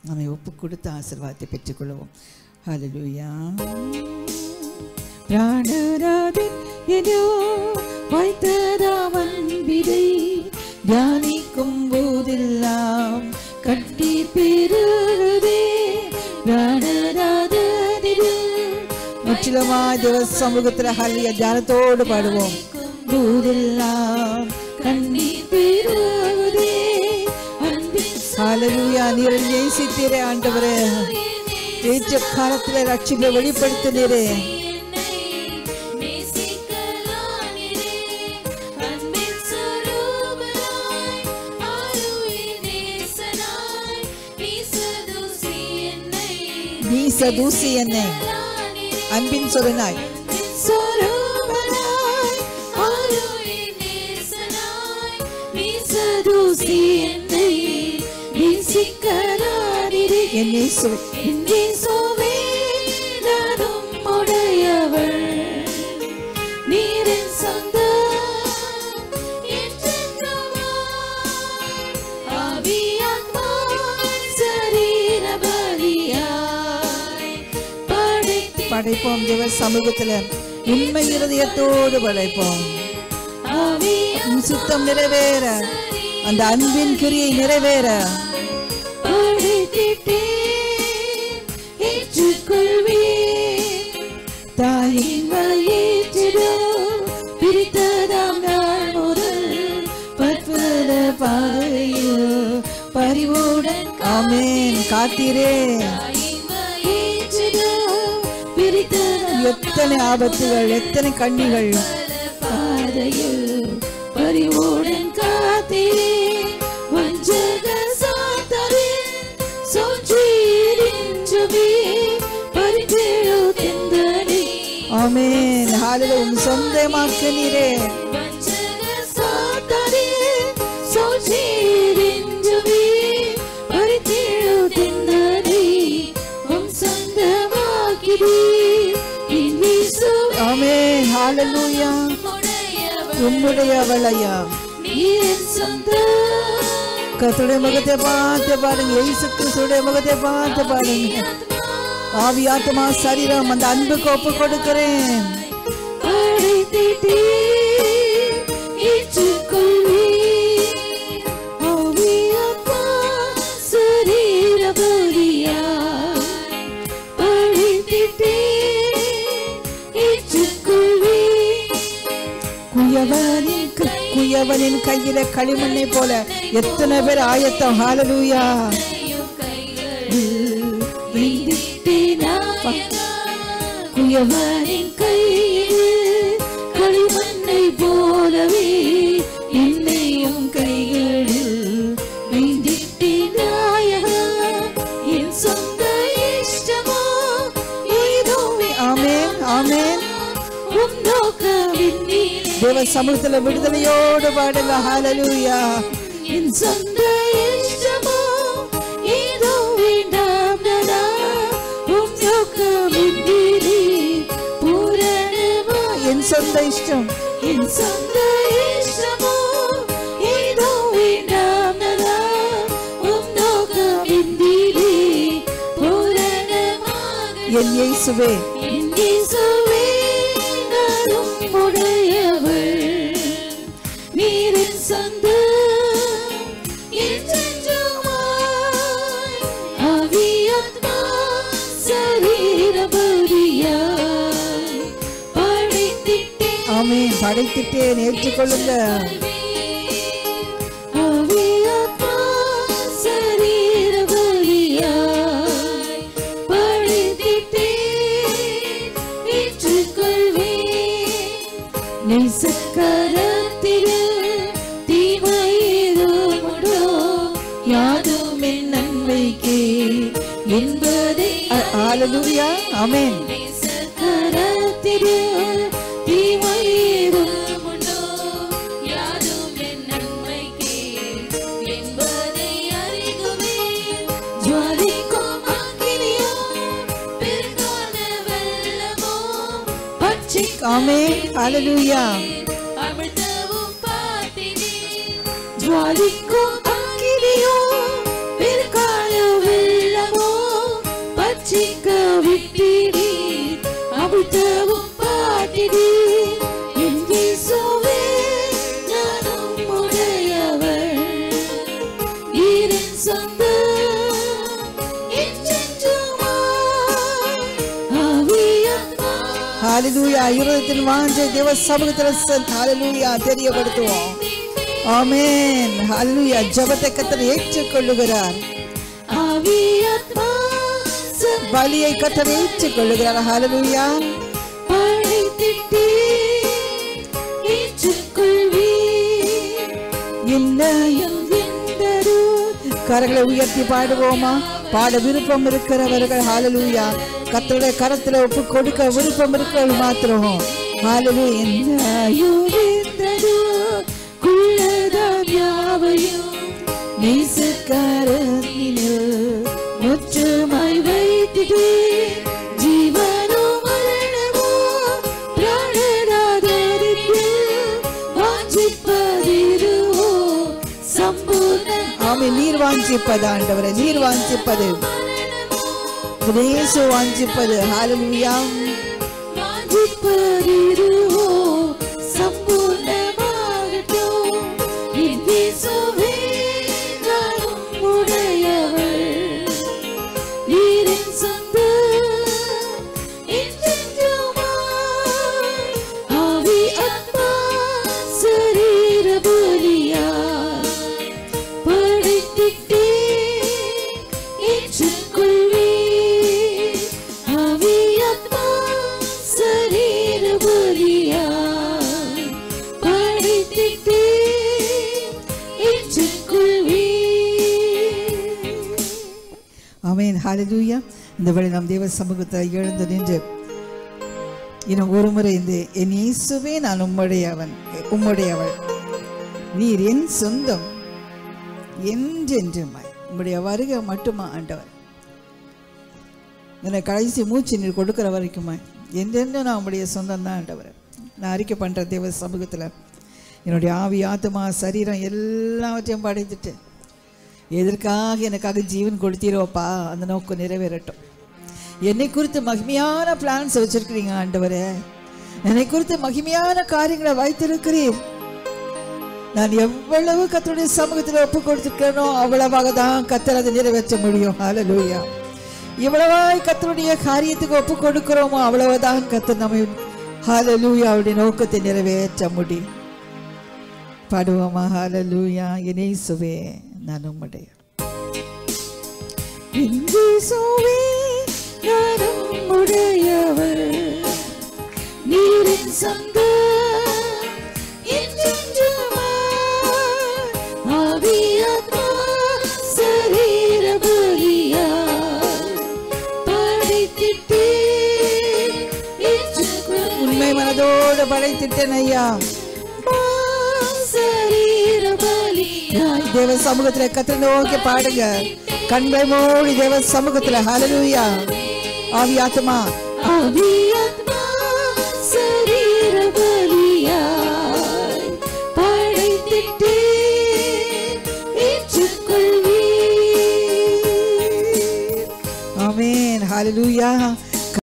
நம்மை ஒப்பு கொடுத்து ஆசீர்வாதத்தை பெற்றுக்கொள்வோம் ஹalleluya பிராணராதின் எனோ வைத்ததாவன் விதை தியானிக்கும் போதெல்லாம் கட்டி பெறுதே பிராணராதனில் முற்றிலுமாய் தேவ சமூகத்தில் ஹல்லிய தியானத்தோடு பாடுவோம் போதெல்லாம் கண்ணீர் பெறுதே ஹalleluya நீர் நேசித்தீரே ஆண்டவரே ஏற்ற காலத்துல ரட்சிப்பை வெளிப்படுத்தினீரே என்னை நேசிக்கலானிரே அன்பின் சொரூபனாய் ஆளுயிர் நேசனாய் வீசதூசி என்னை நீ சதூசி என்னை லானிரே அன்பின் சொருனாய் சொரூபனாய் ஆளுயிர் நேசனாய் வீசதூசி என்னை நேசிக்கலானிரே என் இயேசுவே என் இயேசுவே நானும் உடையவள் நீரின் சொந்தம் என்றென்றுமாய் ஆவியாத்மா சரீர பலியாய் படைத்தேன். படைப்போம் தேவ சமூகத்துல உண்மை இருதயத்தோடு படைப்போம் ஆவியாத்மா உன் சித்தம் நிறைவேற அந்த அன்பின் கிரியை நிறைவேற படைத்திட்டேன், ஏற்றுக்கொள்வேன். தாயின் வயிற்றிலோ பிரித்ததாம் நாள் முதல் பற்பல பாதையோ பரிவுடன் ஆமென் காத்தீரே தாயின் வயிற்றிலோ பிரித்ததாம் எத்தனை ஆபத்துகள் எத்தனை கண்ணிகள் பாதையில் பரிவுடன் காத்தீரே வஞ்சக சாத்தாரின் சோற்றியின்றவே பரிந்தேழு தெந்தனே ஆமென் ஹalleluya உம் சொந்தமாக்கினீரே வஞ்சக சாத்தாரின் சோற்றியின்றவே பரிந்தேழு தெந்தனே உம் சொந்தமாக்கிறீர் என் இயேசுவே ஆமென் ஹalleluya உடையவர் உம்முடையவளையா நீர் சொந்தம் கர்த்தருடைய முகத்தை பார்த்து பாருங்க இயேசு கிறிஸ்துடைய முகத்தை பார்த்து பாருங்க ஆவி ஆத்மா சரீரம் அந்த அன்புக்கு ஒப்பு கொடுக்கிறேன் குயவனின் க- குயவனின் கையில களிமண்ணை போல எத்தனை பேர் ஆயத்தம் ஹalleluya குயவனின் கையில் களிமண்ணை போலவே என்னையும் கைகளில் வைத்திட்டினாயா என் சொந்த இஷ்டமோ ஏதோவே ஆமென் ஆமென் உம் நோக்கவின் தேவ சமூகத்துல விடுதலையோடு பாடுங்க ஹalleluya என் சொந்த இஷ்டமோ ஏதோ வேண்டாம் நலா உம் நோக்கவின் பூரணமா என் சொந்த இஷ்டம் என் சொந்த இஷ்டமோ ஏதோ வேண்டாம் நலா உம் நோக்கவின் பூரணமாக என் இயேசுவே என் இயேசுவே நானும் உடையவள் நீரின் சொந்தம் என்றென்றுமாய் ஆவியாத்மா சரீர பலியாய் படைத்திட்டேன் ஆமென் படைத்திட்டேன் ஏற்றுக்கொள்ளுங்க ஆவியாத்மா சரீர பலியாய் படைத்திட்டேன் ஏற்றுக்கொள்வேன் நேசக்கரத்திலே தீமையேதுமுண்டோ யாதும் என் நன்மைக்கே என்பதை ஹalleluya ஆமென் நேசக்கரத்திலே தீமையேதுமுண்டோ யாதும் என் நன்மைக்கே என்பதை அறிகுவே ஜுவாலிக்கும் அக்கினியோ பெருங்கால வெள்ளமோ பச்சை ஆமென் ஹalleluya அமிழ்தவும் பார்த்தினேன் ஜுவாலிக்கும் அக்கினியோ பெருங்கால வெள்ளமோ ஹalleluya இருதயத்தின் வாஞ்சை தேவ சமூகத்தில் ஹalleluya தெரியப்படுத்துவோம் ஆமென் ஹalleluya ஜெபத்தை கர்த்தர் ஏற்றுக்கொள்ளுகிறார் ஆவியாத்மா பலியை கர்த்தர் ஏற்றுக்கொள்ளுகிறார் ஹalleluya படைத்திட்டே ஏற்றுக்கொள்வீர் இன்னையும் எந்தரோ கரங்களை உயர்த்தி பாடுவோமா பாட விருப்பம் இருக்கிறவர்கள் ஹalleluya கர்த்தருடைய கரத்துல ஒப்பு கொடுக்க விருப்பம் இருக்கிறவர்கள் மாத்திரம் ஹalleluya இன்னையும் எந்தரோ குள்ளதாம் யாவையும் நேசக்காரத்தினில் முற்றுமாய் வைத்திட்டே ஜீவனோ மரணமோ பிராணநாதரிப்பில் வாஞ்சிப்பதிருவோ சம்பூர்ண ஆமை நீர் வாஞ்சிப்பது ஆண்டவரை நீர் வாஞ்சிப்பது இயேசு வாஞ்சிப்பது ஹalleluya வாஞ்சிப்பதிருவோ சம்பூர்ணமாகட்டும் என் இயேசுவே நானும் உடையவள் நீரின் சொந்தம் என்றென்றுமாய் ஆவி ஆத்மா சரீர பலியாய் படைத்திட்டே ஏற்றுக்கொள்வீர். ஆவி ஆத்மா சரீர பலியாய் படைத்திட்டே ஏற்றுக்கொள்வீர். ஆமென் ஹalleluya இந்த வேளை நாம் தேவ சமூகத்தில் எழுந்து நின்று இன்னும் ஒரு முறை இந்த என் இயேசுவே நான் உம்முடையவன் உம்முடையவள் நீர் என் சொந்தம் என்றென்றுமாய் உம்முடைய வருகை மட்டுமா ஆண்டவர் எனக்கு கடைசி மூச்சு நீர் கொடுக்கிற வரைக்குமா என்றென்றும் நான் உம்முடைய சொந்தம் தான் ஆண்டவர் நான் அறிக்கை பண்ணுற தேவ சமூகத்தில் என்னுடைய ஆவி ஆத்மா சரீரம் எல்லாவற்றையும் படைத்துட்டு எதற்காக எனக்காக ஜீவன் கொடுத்தீரோப்பா அந்த நோக்கம் நிறைவேறட்டும் என்னை குறித்து மகிமையான பிளான்ஸ் வச்சிருக்கிறீங்க ஆண்டவரே என்னை குறித்து மகிமையான காரியங்களை வைத்திருக்கிறீர் நான் எவ்வளவு கத்தருடைய சமூகத்தில் ஒப்பு கொடுத்துருக்கேனோ அவ்வளவாக தான் கத்தர் அதை நிறைவேற்ற முடியும் ஹalleluya இவ்வளவாய் கத்தருடைய காரியத்துக்கு ஒப்பு கொடுக்கிறோமோ அவ்வளவுதான் கத்தர் நம்மை ஹalleluya அவருடைய நோக்கத்தை நிறைவேற்ற முடியும் பாடுவோமா ஹalleluya இயேசுவே நான் உம்முடைய இயேசுவே நானும் உடையவர் நீரின் சொந்தம் என்றென்றுமாய் ஆவி ஆத்மா சரீர பலியாய் படைத்திட்டே ஏற்றுக்கொள் உண்மை மனதோடு படைத்திட்டேன் ஐயா சரீர பலியாய் தேவ சமூகத்துல கத்திர நோக்கி பாடுங்க கண்களை மூடி தேவ சமூகத்துல ஹalleluya ஆவி ஆத்மா ஆவி ஆத்மா சரீர பலியாய் படைத்திட்டே ஏற்றுக்கொள்வீர் ஆமென் ஹalleluya